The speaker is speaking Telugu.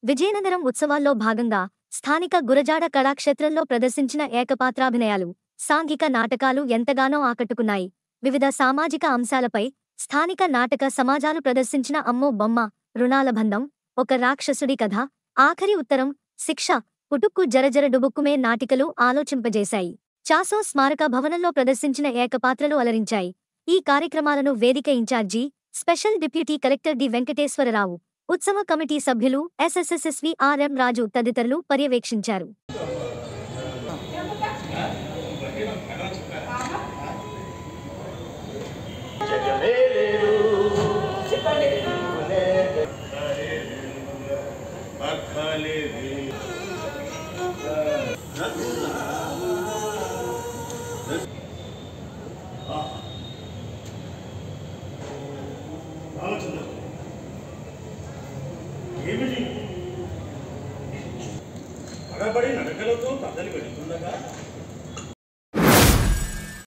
విజయనగరం ఉత్సవాల్లో భాగంగా స్థానిక గురజాడ కళాక్షేత్రంలో ప్రదర్శించిన ఏకపాత్రాభినయాలు సాంఘిక నాటకాలు ఎంతగానో ఆకట్టుకున్నాయి వివిధ సామాజిక అంశాలపై స్థానిక నాటక సమాజాలు ప్రదర్శించిన అమ్మో బొమ్మ రుణాల బంధం ఒక రాక్షసుడి కథ ఆఖరి ఉత్తరం శిక్ష పుటుక్కు జరజర డుబుక్కుమే నాటికలు ఆలోచింపజేశాయి చాసో స్మారక భవనంలో ప్రదర్శించిన ఏకపాత్రలు అలరించాయి ఈ కార్యక్రమాలను వేదిక incharge special deputy collector D Venkateswararao ఉత్సవ కమిటీ సభ్యులు ఎస్ఎస్ఎస్ఎస్వి ఆర్ఎం రాజు తదితరులు పర్యవేక్షించారు రామచంద్ర ఏమిటి అడబడి నడకలతో తప్ప